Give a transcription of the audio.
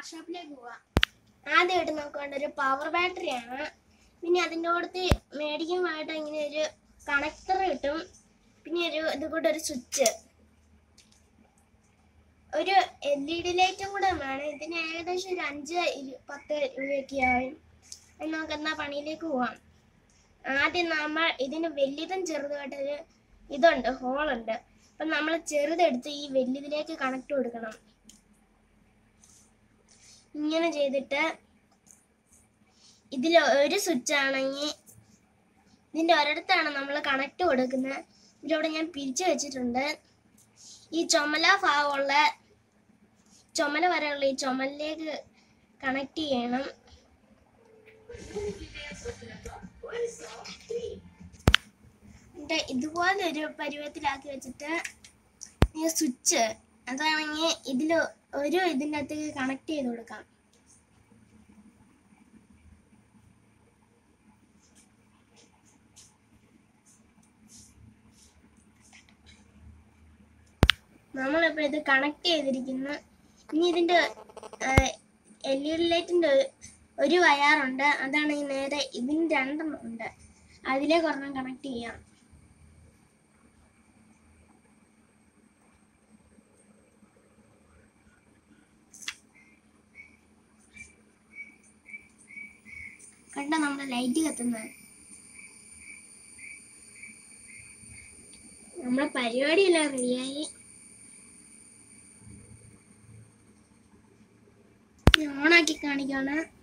വർക്ക്ഷോപ്പിലേക്ക് പോവാം ആദ്യമായിട്ട് നമുക്ക് വേണ്ട ഒരു പവർ ബാറ്ററിയാണ് പിന്നെ അതിൻ്റെ കൂടത്ത് മേടിക്കുമ്പോഴായിട്ട് ഇങ്ങനെ ഒരു കണക്ടർ കിട്ടും പിന്നെ ഒരു ഇത് കൂടെ ഒരു സ്വിച്ച് ഒരു എൽ ഇ ഡി ലൈറ്റും കൂടെ വേണം ഇതിന് ഏകദേശം ഒരു അഞ്ച് ഇരു- പത്ത് രൂപയൊക്കെ ആവും എന്ന് നമുക്ക് എന്നാ പണിയിലേക്ക് പോവാം ആദ്യം നമ്മൾ ഇതിന് വലുതും ചെറുതുമായിട്ടൊരു ഇതുണ്ട് ഹോളുണ്ട് അപ്പം നമ്മൾ ചെറുതെടുത്ത് ഈ വലുതിലേക്ക് കണക്ട് കൊടുക്കണം ഇങ്ങനെ ചെയ്തിട്ട് ഇതിൽ ഒരു സ്വിച്ച് ആണെങ്കിൽ ഇതിൻ്റെ ഒരിടത്താണ് നമ്മൾ കണക്ട് കൊടുക്കുന്നത് ഇതിലൂടെ ഞാൻ പിരിച്ചു വെച്ചിട്ടുണ്ട് ഈ ചുമല ഭാഗമുള്ള ചുമല വരെയുള്ള ഈ ചുമലിലേക്ക് കണക്ട് ചെയ്യണം എന്നിട്ട് ഇതുപോലെ ഒരു പരുവത്തിലാക്കി വെച്ചിട്ട് ഈ സ്വിച്ച് അതാണെങ്കിൽ ഇതിൽ ഒരു ഇതിൻ്റെ അകത്തേക്ക് കണക്ട് ചെയ്ത് കൊടുക്കാം നമ്മളിപ്പോൾ ഇത് കണക്ട് ചെയ്തിരിക്കുന്നു ഇനി ഇതിൻ്റെ എൽ ഇ ഡി ലൈറ്റിൻ്റെ ഒരു വയറുണ്ട് അതാണ് ഈ നേരെ ഇതിന് രണ്ടെണ്ണം ഉണ്ട് അതിലേക്ക് ഒരെണ്ണം കണക്ട് ചെയ്യാം കണ്ട നമ്മുടെ ലൈറ്റ് കത്തുന്നത് നമ്മുടെ പരിപാടിയെല്ലാം റെഡിയായി ഓണാക്കി കാണിക്കാണ്